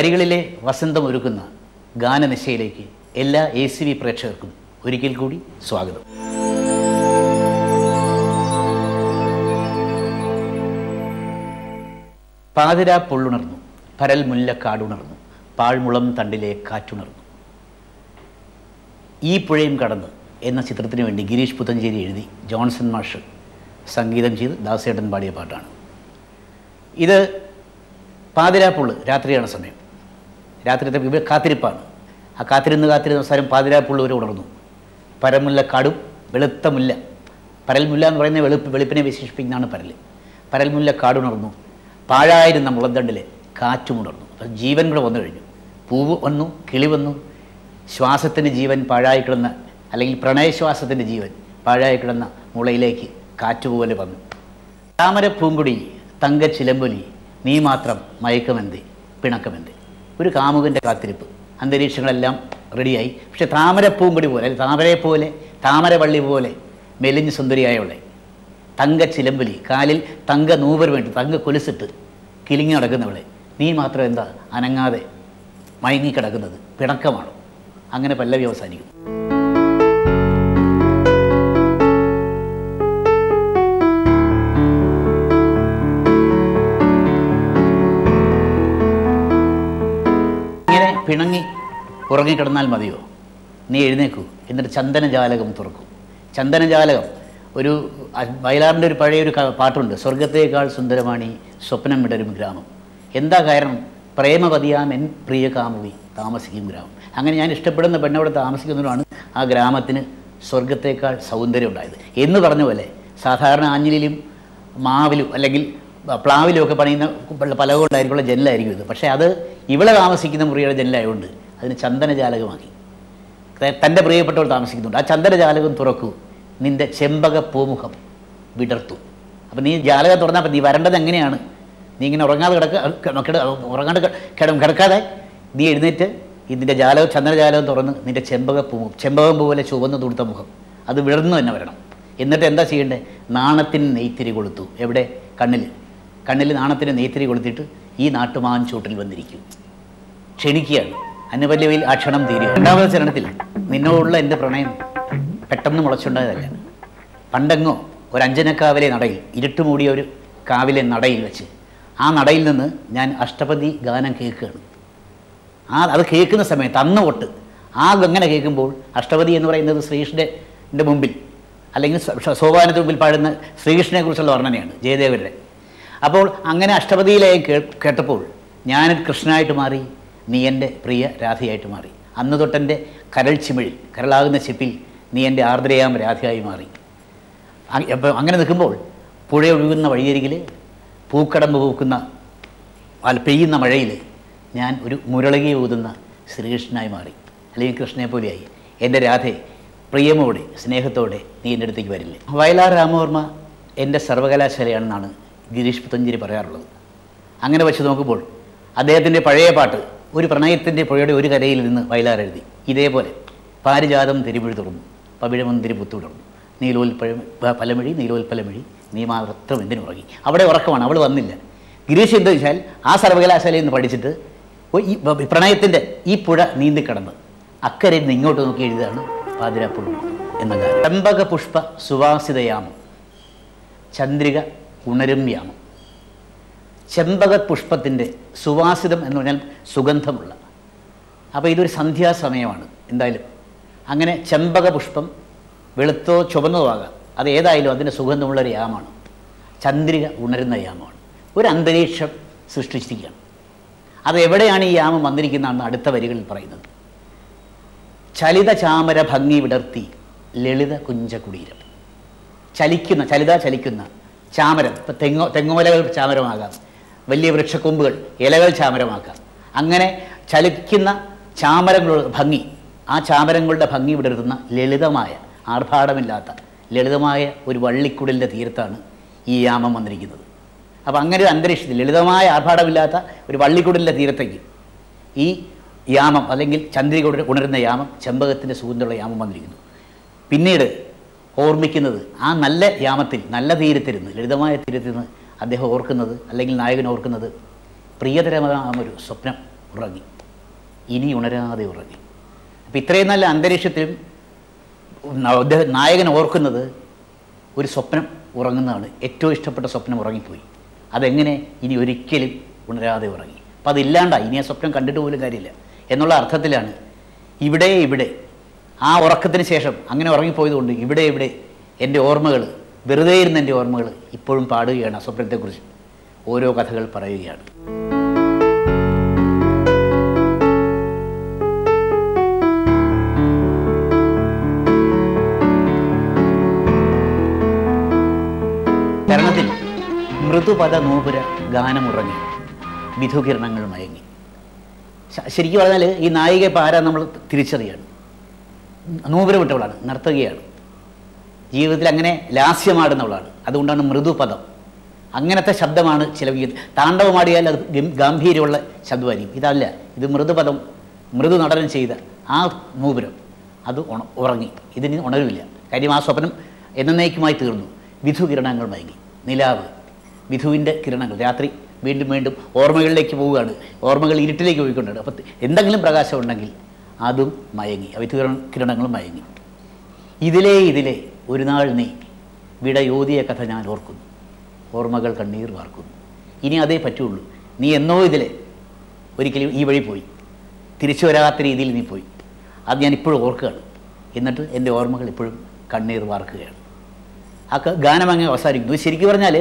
വരികളിലെ വസന്തം ഒരുക്കുന്ന ഗാനനിശയിലേക്ക് എല്ലാ എ സി വി പ്രേക്ഷകർക്കും ഒരിക്കൽ കൂടി സ്വാഗതം പാതിരാ പൊള്ളുണർന്നു പരൽ മുല്ല കാടുണർന്നു പാഴ്മുളം തണ്ടിലെ കാറ്റുണർന്നു ഈ പുഴയും കടന്ന് എന്ന ചിത്രത്തിന് വേണ്ടി ഗിരീഷ് പുത്തഞ്ചേരി എഴുതി ജോൺസൺ മാഷ് സംഗീതം ചെയ്ത് ദാസേട്ടൻ പാടിയ പാട്ടാണ് ഇത് പാതിരാപ്പുള്ള് രാത്രിയാണ് സമയം രാത്രിത്തെ വിവ കാത്തിരിപ്പാണ് ആ കാത്തിരുന്ന് കാത്തിരുന്ന അവസാനം പാതിരാപ്പുള്ള് വരെ ഉണർന്നു പരമുല്ല കാടും വെളുത്ത മുല്ല പരൽമുല്ല എന്ന് പറയുന്ന വെളുപ്പ് വെളുപ്പിനെ വിശേഷിപ്പിക്കുന്നതാണ് പരൽ പരൽമുല്ല കാടുണർന്നു പാഴായിരുന്ന മുളന്തണ്ടിലെ കാറ്റുമുണർന്നു അപ്പം ജീവൻ കൂടെ വന്നു കഴിഞ്ഞു പൂവ് വന്നു കിളി വന്നു ശ്വാസത്തിൻ്റെ ജീവൻ പാഴായി കിടന്ന അല്ലെങ്കിൽ പ്രണയശ്വാസത്തിൻ്റെ ജീവൻ പാഴായി കിടന്ന മുളയിലേക്ക് കാറ്റുപോലെ വന്നു താമര പൂങ്കുടി തങ്ക ചിലമ്പൊലി നീ മാത്രം മയക്കമെന്തേ പിണക്കമെന്തേ ഒരു കാമുകൻ്റെ കാത്തിരിപ്പ് അന്തരീക്ഷങ്ങളെല്ലാം റെഡിയായി പക്ഷെ താമര പൂങ്കുടി പോലെ അല്ലെങ്കിൽ താമരയെ പോലെ താമരവള്ളി പോലെ മെലിഞ്ഞ് സുന്ദരിയായവളെ തങ്ക ചിലമ്പലി കാലിൽ തങ്ക നൂവർ വേണ്ടി തങ്ക കൊലുസിട്ട് കിലിങ്ങി നടക്കുന്നവളെ നീ മാത്രം എന്താ അനങ്ങാതെ മയങ്ങിക്കിടക്കുന്നത് പിണക്കമാണ് അങ്ങനെ പല്ലവി അവസാനിക്കും ഇങ്ങനെ പിണങ്ങി ഉറങ്ങിക്കിടന്നാൽ മതിയോ നീ എഴുന്നേക്കൂ എന്നിട്ട് ചന്ദനജാലകം തുറക്കൂ ചന്ദനജാലകം ഒരു അ- വയലാറിൻ്റെ ഒരു പഴയ ഒരു ക- പാട്ടുണ്ട് സ്വർഗത്തേക്കാൾ സുന്ദരമാണി സ്വപ്നം വിടരും ഗ്രാമം എന്താ കാരണം പ്രേമവതിയാം എൻ പ്രിയ കാമുകി താമസിക്കും ഗ്രാമം അങ്ങനെ ഞാൻ ഇഷ്ടപ്പെടുന്ന പെണ്ണവിടെ താമസിക്കുന്നതിനാണ് ആ ഗ്രാമത്തിന് സ്വർഗത്തേക്കാൾ സൗന്ദര്യം ഉണ്ടായത് എന്ന് പറഞ്ഞ പോലെ സാധാരണ ആഞ്ഞിലിലും മാവിലും അല്ലെങ്കിൽ പ്ലാവിലും ഒക്കെ പണിയുന്ന പലക കൊണ്ടായിരിക്കുള്ള ജനലായിരിക്കും ഇത് പക്ഷേ അത് ഇവളെ താമസിക്കുന്ന മുറിയുടെ ജനലായതുകൊണ്ട് അതിന് ചന്ദനജാലകമാക്കി ത- തൻ്റെ പ്രിയപ്പെട്ടവൾ താമസിക്കുന്നുണ്ട് ആ ചന്ദനജാലകം തുറക്കൂ നിന്റെ ചെമ്പക പൂമുഖം വിടർത്തു അപ്പം നീ ജാലകം തുറന്നാൽ അപ്പം നീ വരേണ്ടത് എങ്ങനെയാണ് നീ ഇങ്ങനെ ഉറങ്ങാതെ കിടക്ക കിട- കിട- ഉറങ്ങാണ്ട് കിട- കിട കിടക്കാതെ നീ എഴുന്നേറ്റ് ഇതിൻ്റെ ജാലകം ചന്ദനജാലകം തുറന്ന് നിന്റെ ചെമ്പക പൂമുഖം ചെമ്പകം പോലെ ചുവന്ന് തുടുത്ത മുഖം അത് വിടർന്നു തന്നെ വരണം എന്നിട്ട് എന്താ ചെയ്യേണ്ടത് നാണത്തിന് നെയ്ത്തിരി കൊളുത്തു എവിടെ കണ്ണിൽ കണ്ണിൽ നാണത്തിന് നെയ്ത്തിരി കൊളുത്തിയിട്ട് ഈ നാട്ടുമാൻ ചൂട്ടിൽ വന്നിരിക്കും ക്ഷണിക്കുകയാണ് അനുപല്ലവിയിൽ ആ ക്ഷണം തീരുക രണ്ടാമത്തെ ചരണത്തിൽ നിന്നോടുള്ള എൻ്റെ പ്രണയം പെട്ടെന്ന് മുളച്ചുണ്ടായതല്ല പണ്ടെങ്ങോ ഒരു അഞ്ജനക്കാവിലെ നടയിൽ ഇരുട്ട് മൂടിയ ഒരു കാവിലെ നടയിൽ വെച്ച് ആ നടയിൽ നിന്ന് ഞാൻ അഷ്ടപതി ഗാനം കേൾക്കുകയാണ് ആ അത് കേൾക്കുന്ന സമയത്ത് അന്ന് തൊട്ട് ആ അങ്ങനെ കേൾക്കുമ്പോൾ അഷ്ടപതി എന്ന് പറയുന്നത് ശ്രീകൃഷ്ണൻ്റെ മുമ്പിൽ അല്ലെങ്കിൽ സ- സോപാനത്തിന് മുമ്പിൽ പാടുന്ന ശ്രീകൃഷ്ണനെ കുറിച്ചുള്ള വർണ്ണനയാണ് ജയദേവരുടെ അപ്പോൾ അങ്ങനെ അഷ്ടപതിയിലെ കേ- കേട്ടപ്പോൾ ഞാൻ കൃഷ്ണനായിട്ട് മാറി നീ എൻ്റെ പ്രിയ രാധയായിട്ട് മാറി അന്ന് തൊട്ടെൻ്റെ കരൾ ചിമിഴിൽ കരളാകുന്ന ചിപ്പിൽ നീ എൻ്റെ ആർദ്രയാം രാധയായി മാറി അ- അപ്പം അങ്ങനെ നിൽക്കുമ്പോൾ പുഴ ഒഴുകുന്ന വഴിയരികിൽ പൂക്കടമ്പ് പൂക്കുന്ന അല്ല പെയ്യുന്ന മഴയിൽ ഞാൻ ഒരു മുരളകി ഊതുന്ന ശ്രീകൃഷ്ണനായി മാറി അല്ലെങ്കിൽ കൃഷ്ണനെ പോലെയായി എൻ്റെ രാധെ പ്രിയമോടെ സ്നേഹത്തോടെ നീ എൻ്റെ അടുത്തേക്ക് വരില്ലേ വയലാർ രാമവർമ്മ എൻ്റെ സർവകലാശാലയാണെന്നാണ് ഗിരീഷ് പുത്തഞ്ചേരി പറയാറുള്ളത് അങ്ങനെ വെച്ച് നോക്കുമ്പോൾ അദ്ദേഹത്തിൻ്റെ പഴയ പാട്ട് ഒരു പ്രണയത്തിൻ്റെ പുഴയുടെ ഒരു കരയിൽ നിന്ന് വയലാർ എഴുതി ഇതേപോലെ പാരിജാതം തിരുമിഴി തുറന്നു പവിഴമന്തിരി പുത്തുടർന്നു നീലോൽപ്പഴ പലമിഴി നീലോൽപ്പലമിഴി നീ മാത്രം എന്തിനു ഉറങ്ങി അവിടെ ഉറക്കമാണ് അവൾ വന്നില്ല ഗിരീഷ് എന്താ വെച്ചാൽ ആ സർവകലാശാലയിൽ നിന്ന് പഠിച്ചിട്ട് ഒ- ഈ ബ- പ്രണയത്തിൻ്റെ ഈ പുഴ നീന്തി കടന്ന് അക്കരയിൽ നിന്ന് ഇങ്ങോട്ട് നോക്കി എഴുതാണ് പാതിരാപ്പുള്ളു എന്ന കാര്യം ചെമ്പക പുഷ്പ സുവാസിതയാമം ചന്ദ്രിക ഉണരും യാമം ചെമ്പക പുഷ്പത്തിൻ്റെ സുവാസിതം എന്ന് പറഞ്ഞാൽ സുഗന്ധമുള്ള അപ്പോൾ ഇതൊരു സന്ധ്യാസമയമാണ് എന്തായാലും അങ്ങനെ ചെമ്പക പുഷ്പം വെളുത്തോ ചുവന്നതോ ആകാം അത് ഏതായാലും അതിൻ്റെ സുഗന്ധമുള്ള ഒരു യാമാണ് ചന്ദ്രിക ഉണരുന്ന യാമമാണ് ഒരു അന്തരീക്ഷം സൃഷ്ടിച്ചിരിക്കുകയാണ് അത് എവിടെയാണ് ഈ യാമം വന്നിരിക്കുന്നതെന്ന് അടുത്ത വരികളിൽ പറയുന്നത് ചലിത ചാമര ഭംഗി വിടർത്തി ലളിത കുഞ്ച കുടീരം ചലിക്കുന്ന ചലിത ചലിക്കുന്ന ചാമരം ഇപ്പം തെങ്ങോ തെങ്ങോലകൾ ചാമരമാകാം വലിയ വൃക്ഷക്കൊമ്പുകൾ ഇലകൾ ചാമരമാക്കാം അങ്ങനെ ചലിക്കുന്ന ചാമരങ്ങളുടെ ഭംഗി ആ ചാമരങ്ങളുടെ ഭംഗി വിടർത്തുന്ന ലളിതമായ ആർഭാടമില്ലാത്ത ലളിതമായ ഒരു വള്ളിക്കുടലിൻ്റെ തീരത്താണ് ഈ യാമം വന്നിരിക്കുന്നത് അപ്പോൾ അങ്ങനെ ഒരു അന്തരീക്ഷത്തിൽ ലളിതമായ ആർഭാടമില്ലാത്ത ഒരു വള്ളിക്കുടലിൻ്റെ തീരത്തേക്ക് ഈ യാമം അല്ലെങ്കിൽ ചന്ദ്രിക ഉണ- ഉണരുന്ന യാമം ചെമ്പകത്തിൻ്റെ സുഗന്ധമുള്ള യാമം വന്നിരിക്കുന്നു പിന്നീട് ഓർമ്മിക്കുന്നത് ആ നല്ല യാമത്തിൽ നല്ല തീരത്തിരുന്ന് ലളിതമായ തീരത്തിരുന്ന് അദ്ദേഹം ഓർക്കുന്നത് അല്ലെങ്കിൽ നായകൻ ഓർക്കുന്നത് പ്രിയതരമായ ഒരു സ്വപ്നം ഉറങ്ങി ഇനി ഉണരാതെ ഉറങ്ങി അപ്പം ഇത്രയും നല്ല അന്തരീക്ഷത്തിലും ന- അദ്ദേഹം നായകൻ ഓർക്കുന്നത് ഒരു സ്വപ്നം ഉറങ്ങുന്നതാണ് ഏറ്റവും ഇഷ്ടപ്പെട്ട സ്വപ്നം ഉറങ്ങിപ്പോയി അതെങ്ങനെ ഇനി ഒരിക്കലും ഉണരാതെ ഉറങ്ങി അപ്പം അതില്ലാണ്ടായി ഇനി ആ സ്വപ്നം കണ്ടിട്ട് പോലും കാര്യമില്ല എന്നുള്ള അർത്ഥത്തിലാണ് ഇവിടെ ഇവിടെ ആ ഉറക്കത്തിന് ശേഷം അങ്ങനെ ഉറങ്ങിപ്പോയതുകൊണ്ട് ഇവിടെ ഇവിടെ എൻ്റെ ഓർമ്മകൾ വെറുതെ ഇരുന്ന എൻ്റെ ഓർമ്മകൾ ഇപ്പോഴും പാടുകയാണ് ആ സ്വപ്നത്തെക്കുറിച്ച് ഓരോ കഥകൾ പറയുകയാണ് ചരണത്തിൽ മൃദുപദ നൂപുര ഗാനമുറങ്ങി വിധുകിരണങ്ങൾ മയങ്ങി ശ- ശരിക്കും പറഞ്ഞാൽ ഈ നായിക ഇപ്പം ആരാ നമ്മൾ തിരിച്ചറിയാണ് നൂപുര വിട്ടവളാണ് നർത്തകിയാണ് ജീവിതത്തിൽ അങ്ങനെ ലാസ്യമാടുന്നവളാണ് അതുകൊണ്ടാണ് മൃദുപദം അങ്ങനത്തെ ശബ്ദമാണ് ചില ഗീത താണ്ഡവമാടിയാൽ അത് ഗം- ഗാംഭീര്യമുള്ള ശബ്ദമായിരിക്കും ഇതല്ല ഇത് മൃദുപദം മൃദു നടനം ചെയ്ത ആ നൂപുരം അത് ഉണ ഉറങ്ങി ഇതിന് ഉണരുമില്ല കാര്യം ആ സ്വപ്നം എന്നേക്കുമായി തീർന്നു വിധു കിരണങ്ങൾ മയങ്ങി നിലാവ് വിധുവിൻ്റെ കിരണങ്ങൾ രാത്രി വീണ്ടും വീണ്ടും ഓർമ്മകളിലേക്ക് പോവുകയാണ് ഓർമ്മകൾ ഇരുട്ടിലേക്ക് പോയിക്കൊണ്ടാണ് അപ്പം എന്തെങ്കിലും പ്രകാശം ഉണ്ടെങ്കിൽ അതും മയങ്ങി ആ വിധു കിരണ- കിരണങ്ങളും മയങ്ങി ഇതിലേ ഇതിലേ ഒരു നാൾ നീ വിടയോതിയ കഥ ഞാൻ ഓർക്കുന്നു ഓർമ്മകൾ കണ്ണീർ വാർക്കുന്നു ഇനി അതേ പറ്റുള്ളൂ നീ എന്നോ ഇതിലെ ഒരിക്കലും ഈ വഴി പോയി തിരിച്ചു വരാത്ത രീതിയിൽ നീ പോയി അത് ഞാൻ ഇപ്പോഴും ഓർക്കുകയാണ് എന്നിട്ട് എൻ്റെ ഓർമ്മകൾ ഇപ്പോഴും കണ്ണീർ വാർക്കുകയാണ് ആ ക- ഗാനം അങ്ങ് അവസാനിക്കുന്നു ഇത് ശരിക്കും പറഞ്ഞാൽ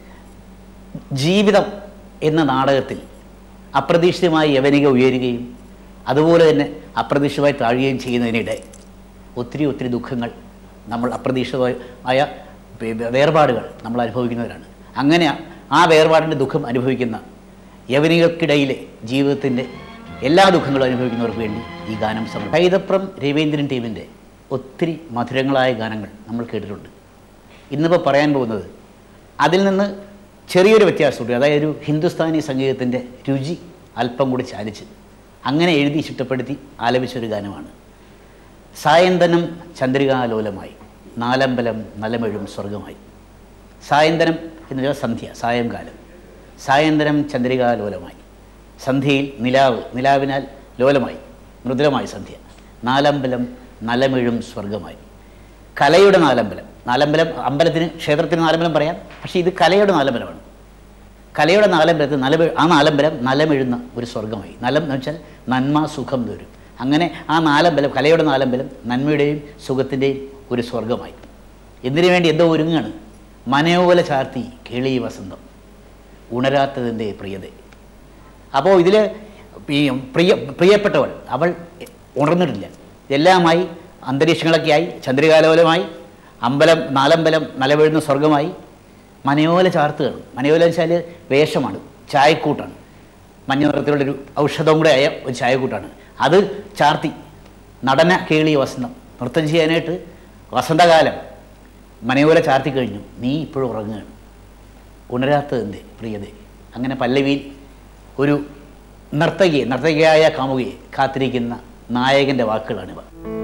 ജീവിതം എന്ന നാടകത്തിൽ അപ്രതീക്ഷിതമായി യവനിക ഉയരുകയും അതുപോലെ തന്നെ അപ്രതീക്ഷിതമായി താഴുകയും ചെയ്യുന്നതിനിടെ ഒത്തിരി ഒത്തിരി ദുഃഖങ്ങൾ നമ്മൾ അപ്രതീക്ഷിതമായ വേ- വേർപാടുകൾ നമ്മൾ അനുഭവിക്കുന്നവരാണ് അങ്ങനെ ആ വേർപാടിൻ്റെ ദുഃഖം അനുഭവിക്കുന്ന യവനികൾക്കിടയിലെ ജീവിതത്തിൻ്റെ എല്ലാ ദുഃഖങ്ങളും അനുഭവിക്കുന്നവർക്ക് വേണ്ടി ഈ ഗാനം സമർപ്പിക്കും കൈതപ്രം രവീന്ദ്രൻ ടീമിൻ്റെ ഒത്തിരി മധുരങ്ങളായ ഗാനങ്ങൾ നമ്മൾ കേട്ടിട്ടുണ്ട് ഇന്നിപ്പോൾ പറയാൻ പോകുന്നത് അതിൽ നിന്ന് ചെറിയൊരു വ്യത്യാസമുണ്ട് അതായത് ഒരു ഹിന്ദുസ്ഥാനി സംഗീതത്തിൻ്റെ രുചി അല്പം കൂടി ചാലിച്ച് അങ്ങനെ എഴുതി ചിട്ടപ്പെടുത്തി ആലപിച്ചൊരു ഗാനമാണ് സായന്തനം ചന്ദ്രികാലോലമായി നാലമ്പലം നലമെഴും സ്വർഗമായി സായന്തനം എന്ന് വെച്ചാൽ സന്ധ്യ സായംകാലം സായന്തനം ചന്ദ്രികാലോലമായി സന്ധ്യയിൽ നിലാവ് നിലാവിനാൽ ലോലമായി മൃദുലമായി സന്ധ്യ നാലമ്പലം നലമെഴും സ്വർഗമായി കലയുടെ നാലമ്പലം നാലമ്പലം അമ്പലത്തിന് ക്ഷേത്രത്തിന് നാലമ്പലം പറയാം പക്ഷേ ഇത് കലയുടെ നാലമ്പലമാണ് കലയുടെ നാലമ്പലത്തിൽ നല ആ നാലമ്പലം നലമെഴുന്ന ഒരു സ്വർഗമായി നലം എന്ന് വെച്ചാൽ നന്മ സുഖം തരും അങ്ങനെ ആ നാലമ്പലം കലയുടെ നാലമ്പലം നന്മയുടെയും സുഖത്തിൻ്റെയും ഒരു സ്വർഗമായി എന്തിനു വേണ്ടി എന്തോ ഒരുങ്ങാണ് മനയോല ചാർത്തി കേളി വസന്തം ഉണരാത്തതിൻ്റെ പ്രിയതേ അപ്പോൾ ഇതിൽ ഈ പ്രിയ പ്രിയപ്പെട്ടവൾ അവൾ ഉണർന്നിട്ടില്ല എല്ലാമായി അന്തരീക്ഷങ്ങളൊക്കെ ആയി ചന്ദ്രികാലോലമായി അമ്പലം നാലമ്പലം നലവെഴുന്ന സ്വർഗമായി മനയോല ചാർത്തുകയാണ് മനയോല വെച്ചാൽ വേഷമാണ് ചായക്കൂട്ടാണ് മഞ്ഞ നിറത്തിലുള്ളൊരു ഔഷധവും കൂടെ ആയ ഒരു ചായക്കൂട്ടാണ് അത് ചാർത്തി നടന കേളി വസന്തം നൃത്തം ചെയ്യാനായിട്ട് വസന്തകാലം മനയോല ചാർത്തി കഴിഞ്ഞു നീ ഇപ്പോഴും ഉറങ്ങുകയാണ് ഉണരാത്തതെന്തേ പ്രിയതേ അങ്ങനെ പല്ലവിയിൽ ഒരു നർത്തകിയെ നർത്തകിയായ കാമുകയെ കാത്തിരിക്കുന്ന നായകൻ്റെ വാക്കുകളാണിവ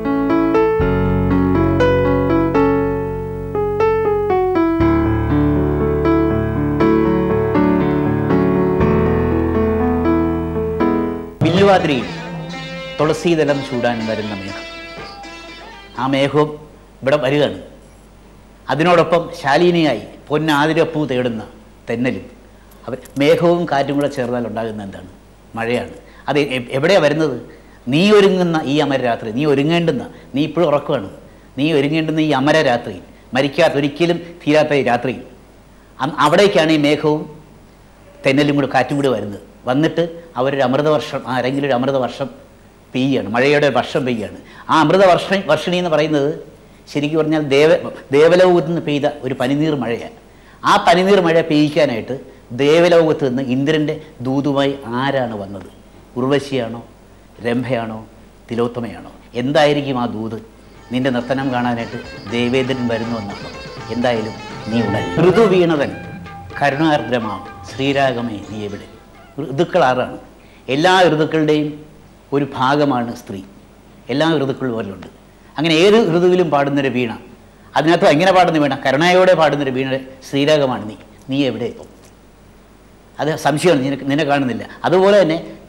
വില്ലുവാതിരിയിൽ തുളസീതലം ചൂടാൻ വരുന്ന മേഘം ആ മേഘവും ഇവിടെ വരികയാണ് അതിനോടൊപ്പം ശാലീനിയായി പൊന്നാതിരപ്പൂ തേടുന്ന തെന്നലും അവർ മേഘവും കാറ്റും കൂടെ ചേർന്നാൽ ഉണ്ടാകുന്ന എന്താണ് മഴയാണ് അത് എ- എവിടെയാണ് വരുന്നത് നീ ഒരുങ്ങുന്ന ഈ അമരരാത്രി നീ ഒരുങ്ങേണ്ടുന്ന നീ ഇപ്പോഴും ഉറക്കമാണ് നീ ഒരുങ്ങേണ്ടുന്ന ഈ അമരരാത്രിയിൽ മരിക്കാത്ത ഒരിക്കലും തീരാത്ത ഈ രാത്രിയിൽ അന്ന് അവിടേക്കാണ് ഈ മേഘവും തെന്നലും കൂടെ കാറ്റും കൂടി വരുന്നത് വന്നിട്ട് അവരൊരു അമൃതവർഷം ആ ആരെങ്കിലും ഒരു അമൃതവർഷം പെയ്യാണ് മഴയുടെ വർഷം പെയ്യാണ് ആ അമൃതവർഷ വർഷിണി എന്ന് പറയുന്നത് ശരിക്കും പറഞ്ഞാൽ ദേവ ദേവലോകത്ത് നിന്ന് പെയ്ത ഒരു പനിനീർ മഴയാണ് ആ പനിനീർ മഴ പെയ്യിക്കാനായിട്ട് ദേവലോകത്ത് നിന്ന് ഇന്ദ്രൻ്റെ ദൂതുമായി ആരാണ് വന്നത് ഉർവശിയാണോ രംഭയാണോ തിലോത്തമയാണോ എന്തായിരിക്കും ആ ദൂത് നിന്റെ നർത്തനം കാണാനായിട്ട് ദേവേന്ദ്രൻ വരുന്നു എന്നാണോ എന്തായാലും നീ ഉണരും ഋതു വീണവൻ കരുണാർദ്രമാം ശ്രീരാഗമേ നീ എവിടെ ഋതുക്കൾ ആറാണ് എല്ലാ ഋതുക്കളുടെയും ഒരു ഭാഗമാണ് സ്ത്രീ എല്ലാ ഋതുക്കളും പോലുണ്ട് അങ്ങനെ ഏത് ഋതുവിലും പാടുന്നൊരു വീണ അതിനകത്ത് എങ്ങനെ പാടുന്ന വീണ കരുണയോടെ പാടുന്നൊരു വീണ ശ്രീരാഗമാണ് നീ നീ എവിടെ ഇപ്പം അത് സംശയമാണ് നിനക്ക് നിന്നെ കാണുന്നില്ല അതുപോലെ തന്നെ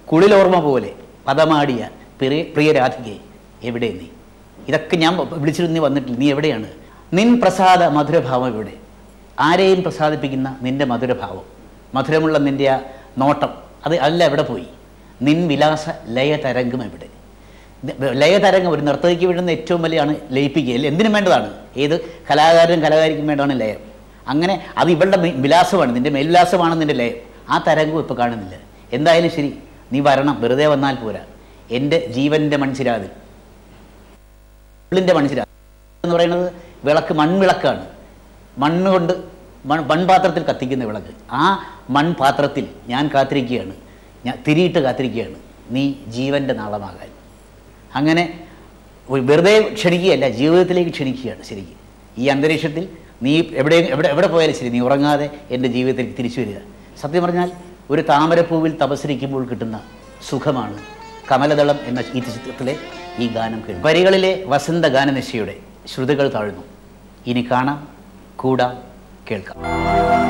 കുളിലോർമ്മ പോലെ പദമാടിയ പ്രിയ പ്രിയരാധികെ എവിടെ നീ ഇതൊക്കെ ഞാൻ വിളിച്ചിരുന്നു നീ വന്നിട്ടില്ല നീ എവിടെയാണ് നിൻ പ്രസാദ മധുരഭാവം എവിടെ ആരെയും പ്രസാദിപ്പിക്കുന്ന നിന്റെ മധുരഭാവം മധുരമുള്ള നിന്റെ ആ നോട്ടം അത് അല്ല എവിടെ പോയി നിൻ വിലാസ ലയതരംഗം എവിടെ ലയതരംഗം ഒരു നർത്തകിക്ക് വേണ്ടുന്ന ഏറ്റവും വലിയാണ് ലയിപ്പിക്കുക അല്ലേ എന്തിനും വേണ്ടതാണ് ഏത് കലാകാരനും കലാകാരിക്കും വേണ്ടതാണ് ലയം അങ്ങനെ അത് ഇവളുടെ മെ- വിലാസമാണ് നിന്റെ മേൽവിലാസമാണ് നിന്റെ ലയം ആ തരംഗം ഇപ്പോൾ കാണുന്നില്ല എന്തായാലും ശരി നീ വരണം വെറുതെ വന്നാൽ പോരാ എൻ്റെ ജീവൻ്റെ മൺചിരാതിൽ ഉള്ളിൻ്റെ മൺചിരാതിൽ എന്ന് പറയുന്നത് വിളക്ക് മൺവിളക്കാണ് മണ്ണ് കൊണ്ട് മൺ മൺപാത്രത്തിൽ കത്തിക്കുന്ന വിളക്ക് ആ മൺപാത്രത്തിൽ ഞാൻ കാത്തിരിക്കുകയാണ് ഞാൻ തിരിയിട്ട് കാത്തിരിക്കുകയാണ് നീ ജീവൻ്റെ നാളമാകാൻ അങ്ങനെ ഒരു വെറുതെ ക്ഷണിക്കുകയല്ല ജീവിതത്തിലേക്ക് ക്ഷണിക്കുകയാണ് ശരിക്കും ഈ അന്തരീക്ഷത്തിൽ നീ എവിടെ എവിടെ എവിടെ പോയാലും ശരി നീ ഉറങ്ങാതെ എൻ്റെ ജീവിതത്തിലേക്ക് തിരിച്ചു വരിക സത്യം പറഞ്ഞാൽ ഒരു താമരപ്പൂവിൽ തപസ്സരിക്കുമ്പോൾ കിട്ടുന്ന സുഖമാണ് കമലദളം എന്ന ഈ ചിത്രത്തിലെ ഈ ഗാനം കേൾക്കും വരികളിലെ വസന്ത ഗാനനിശയുടെ ശ്രുതികൾ താഴ്ന്നു ഇനി കാണാം കൂടാം കേൾക്കാം